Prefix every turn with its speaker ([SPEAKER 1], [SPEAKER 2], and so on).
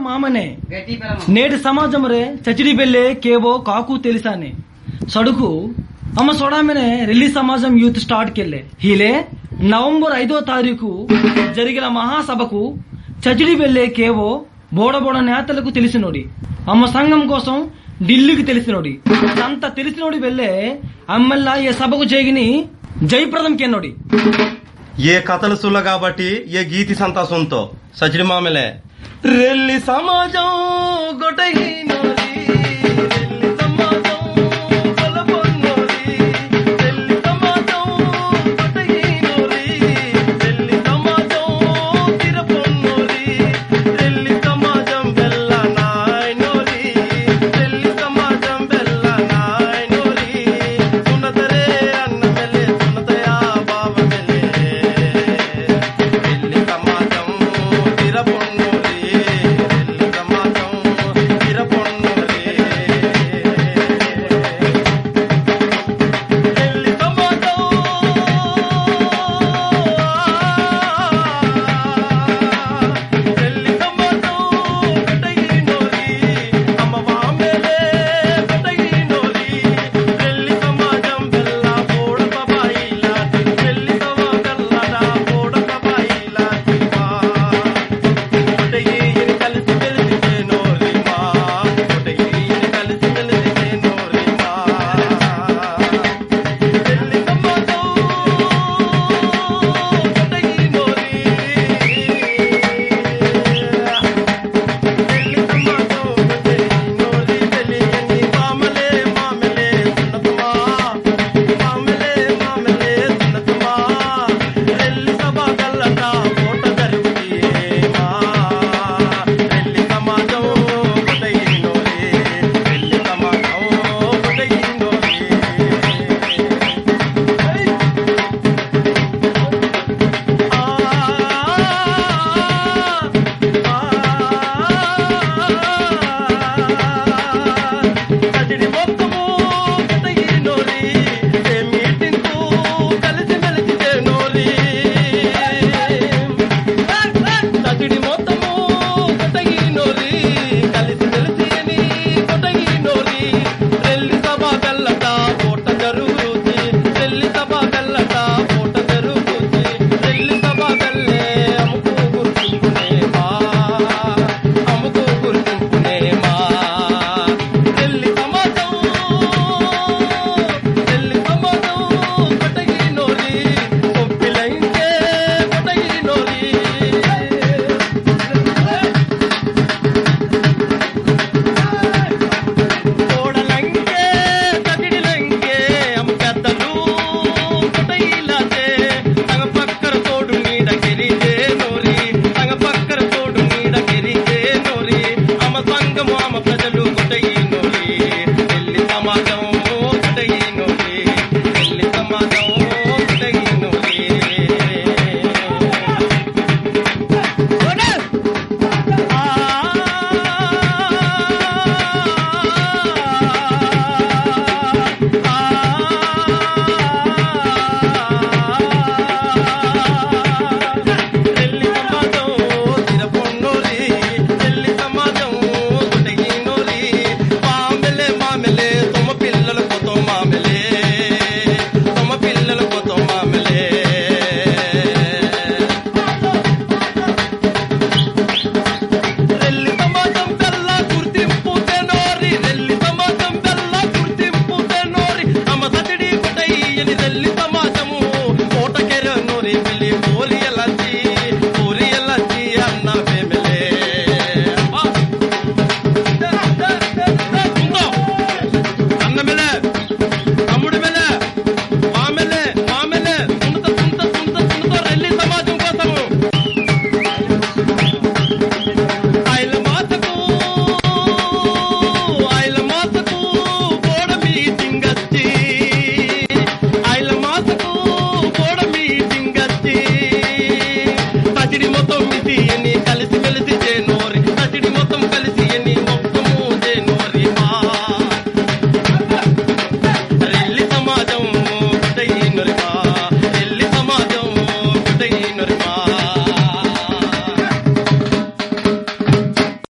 [SPEAKER 1] ಮಾಮನೆ
[SPEAKER 2] ಗಟ್ಟಿ ಪರಮ
[SPEAKER 1] నేటి సమాజంరే చచిడి బెల్లే కేవో కాకు తెలిసానే సడుకు అమ్మ సొడామెనే రెల్లి సమాజం యూత్ స్టార్ట్ కెళ్ళే హీలే నవంబర్ ఐదో తారీఖు జరిగిన మహాసభకు చచిడి బెల్లే కేవో బోడబోడ నేతలకు తెలిసినోడి అమ్మ సంఘం కోసం ఢిల్లీకి తెలిసినోడి అంత తెలిసినోడి వెళ్ళే అమ్మెల్లా ఏ సభకు చేగిని జయప్రదం కెన్నోడి
[SPEAKER 3] ఏ కథలు సుల్ల కాబట్టి ఏ గీతి సంతా సొంతో సచిడి మామలే రెల్లి సమాజం గొటగి